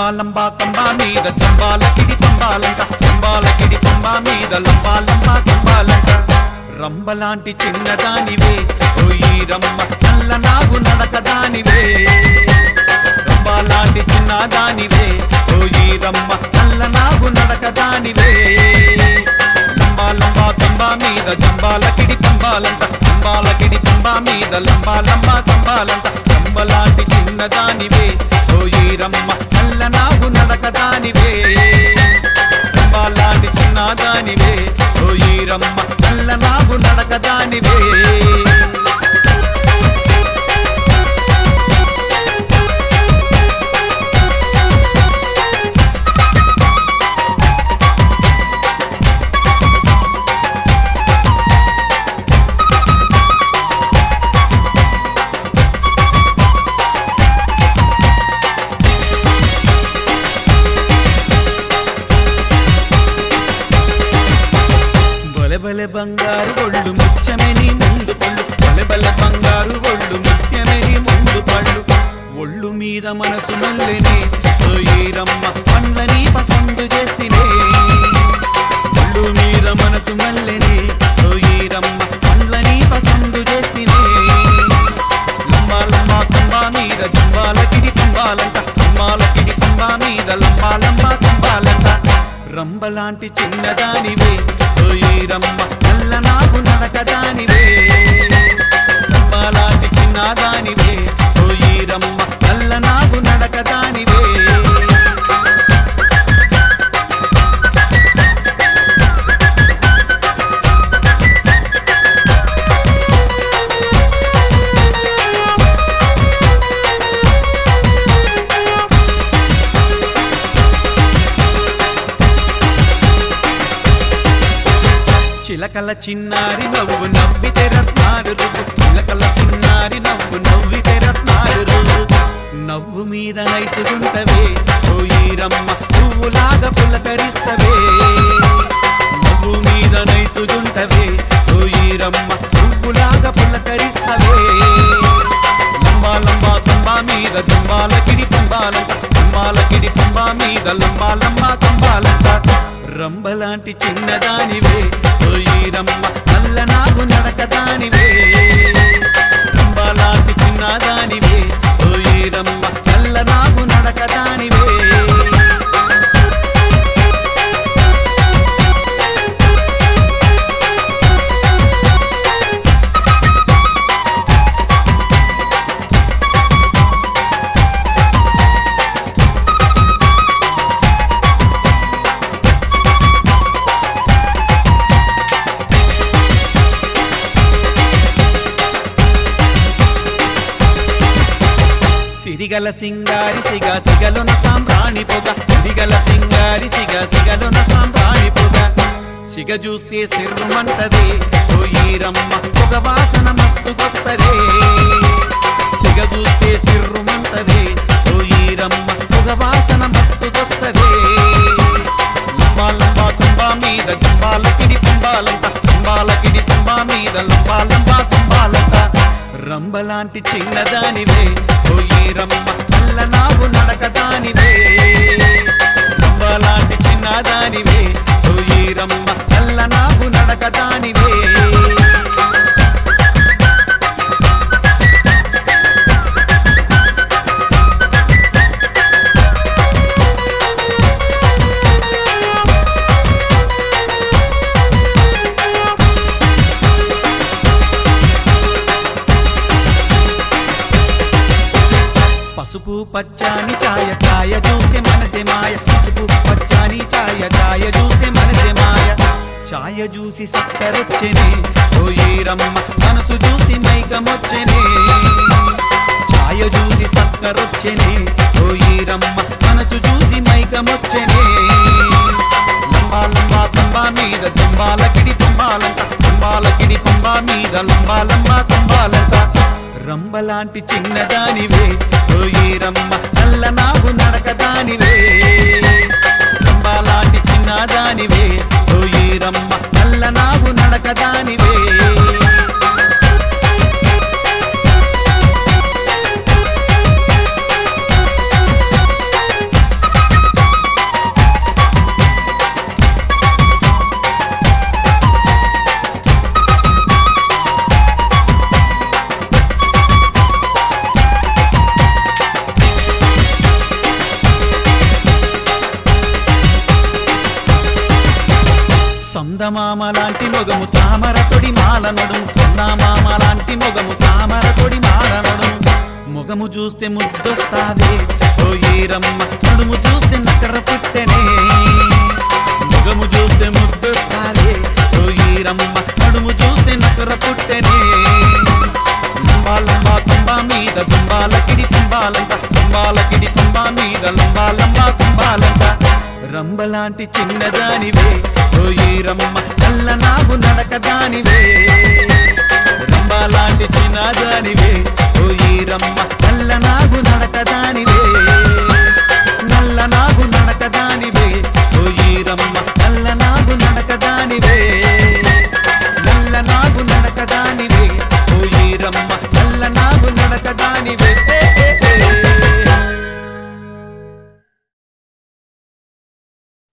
లంబా కంబా మీద జంబాల కిడి పంబాలంట జంబాల కిడి పంబా మీద లంబా లంబా కంబాలంట రంబలాంటి చిన్నదానివే ఓయి రమ్మ నల్ల నాగు నడకదానివే రంబలాంటి చిన్నదానివే ఓయి రమ్మ నల్ల నాగు నడకదానివే లంబా లంబా కంబా మీద జంబాల కిడి పంబాలంట జంబాల కిడి పంబా మీద లంబా లంబా కంబాలంట రంబలాంటి చిన్నదానివే ఓయి రమ్మ నల్ల నాగు నడకదానివే రంబాలాంటి చిన్నదానివే ఓయి రమ్మ నల్ల నాగు నడకదానివే బలె బలె బంగారు ఒళ్ళు ముత్యమని ముందు పళ్ళు బలె బలె బంగారు ఒళ్ళు ముత్యమని ముందు పళ్ళు ఒళ్ళు మీద మనసు మల్లెని రమ్మ పండ్లని పసందు చేస్తేనే ఒళ్ళు మీద మనసు మల్లెని రమ్మ పండ్లని పసందు చేస్తేనే లంబా లంబా కుంభా మీద జంబాల కిడి కుంభాలంట కుంభాల కిడి కుంభా మీద లంబా లంబా కుంభాలంట రంబలాంటి చిన్నదానివే ఓయి రమ్మ నల్ల నాగు నడకదానివే రంబలాంటి చిన్నదానివే ఓయి రమ్మ నల్ల నాగు నడకదానివే చిలకల చిన్నారి నవ్వు నవ్వితే రత్నాలు రువ్వు చిలకల చిన్నారి నవ్వు నవ్వితే రత్నాలు రువ్వు నవ్వు మీద నైసుగుంటవే ఓయి రమ్మ పువ్వులాగా పులకరిస్తవే నవ్వు మీద నైసుగుంటవే ఓయి రమ్మ పువ్వులాగా పులకరిస్తవే లంబా లంబా తంబా మీద తంబాల కిడి తంబాలంట తంబాల కిడి తంబా మీద లంబా లంబా తంబాలంట రంబలాంటి చిన్నదానివే ఓయి రమ్మ నల్ల నాగు నడకదానివే రంబలాంటి చిన్నదానివే ఓయి రమ్మ నల్ల నాగు నడకదానివే సిరిగల సింగారి సిగ సిగలున సాంబ్రాణి పొగ సిరిగల సింగారి సిగ సిగలున సాంబ్రాణి పొగ సిగ చూస్తే సిర్రుమంటదే ఓయి రమ్మ పొగ వాసన మస్తుకొస్తదే సిగ చూస్తే సిర్రుమంటదే ఓయి రమ్మ పొగ వాసన మస్తుకొస్తదే లంబా లంబా తుంబా మీద జంబాల కిడి తుంబాలంట తుంబాల కిడి తుంబా మీద లంబా లంబా తుంబాలంట రంబలాంటి చిన్నదానివే ఓయి రమ్మ నల్ల నాగు నడకదానివే రంబలాంటి చిన్నదానివే ఓయి రమ్మ నల్ల నాగు నడకదానివే పసుపు పచ్చాని ఛాయ ఛాయ చూస్తే మనసే మాయ పసుపు పచ్చాని ఛాయ ఛాయ చూస్తే మనసే మాయ ఛాయ చూసి సక్కరొచ్చెనే ఓయి రమ్మ మనసు చూసి మైకమొచ్చెనే ఛాయ చూసి సక్కరొచ్చెనే ఓయి రమ్మ మనసు చూసి మైకమొచ్చెనే లంబా లంబా తంబా మీద తుంబాల కిడి తుంబాలంట తుంబాల కిడి తుంబా మీద లంబా లంబా తుంబాలంట రంబలాంటి చిన్నదానివే ఓయి రమ్మ నల్ల నాగు నడకదానివే రంబలాంటి చిన్నదానివే ఓయి రమ్మ నల్ల నాగు నడకదానివే చందమామ లాంటి మొగము తామర తొడి మాల నడుము చందమామ లాంటి మొగము తామర తొడి మాల నడుము మొగము చూస్తే ముద్దొస్తావే ఓ ఈరమ్మ నడుము చూస్తే నకర పుట్టెనే మొగము చూస్తే ముద్దొస్తావే ఓ ఈరమ్మ నడుము చూస్తే నకర పుట్టెనే లంబా లంబా తుంబా మీద తుంబాల కిడి తుంబాలంట తుంబాల కిడి తుంబా మీద లంబా లంబా తుంబాలంట రంబలాంటి చిన్నదానివే ఓ ఈరమ్మ నల్ల నాగు నడక దానివే రంబలాంటి చిన్నదానివే ఓ ఈరమ్మ